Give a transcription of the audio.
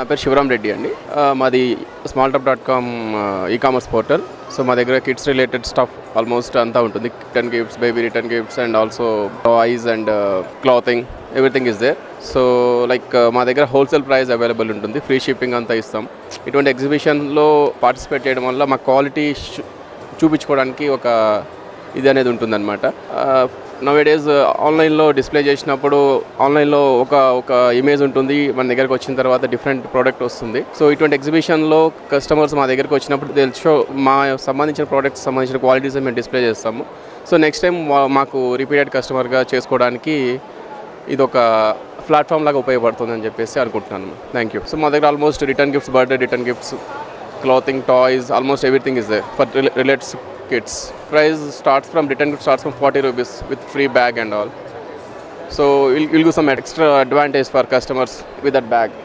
నా పేరు శివరామ్ రెడ్డి అండి ఆ, మాది small top dot com e commerce portal so మా దగ్గర కిడ్స్ రిలేటెడ్ స్టఫ్ ఆల్మోస్ట్ అంతా ఉంటుంది return gifts baby return gifts and also toys and clothing everything is there so like మా దగ్గర హోల్సేల్ ప్రైస్ అవైలబుల్ ఉంటుంది ఫ్రీ షిప్పింగ్ అంతా ఇస్తాం ఇటువంటి ఎగ్జిబిషన్లో పార్టిసిపేట్ చేయడం వల్ల మా క్వాలిటీ చూపించుకోవడానికి ఒక ఇది అనేది ఉంటుందన్నమాట నవ్ డేస్ ఆన్లైన్లో డిస్ప్లే చేసినప్పుడు ఆన్లైన్లో ఒక ఒక ఇమేజ్ ఉంటుంది మన దగ్గరకు వచ్చిన తర్వాత డిఫరెంట్ ప్రోడక్ట్ వస్తుంది సో ఇటువంటి ఎగ్జిబిషన్లో కస్టమర్స్ మా దగ్గరకు వచ్చినప్పుడు దే షో మా సంబంధించిన ప్రోడక్ట్స్ సంబంధించిన క్వాలిటీస్ మేము డిస్ప్లే చేస్తాము సో నెక్స్ట్ టైం మాకు రిపీటెడ్ కస్టమర్గా చేసుకోవడానికి ఇది ఒక ప్లాట్ఫామ్ లాగా ఉపయోగపడుతుంది అని చెప్పేసి అనుకుంటున్నాను థ్యాంక్ యూ సో మా దగ్గర almost return gifts birthday return gifts clothing toys almost everything is they for relates kids price starts from return gift starts from forty rupees with free bag and all so will will give some extra advantage for customers with that bag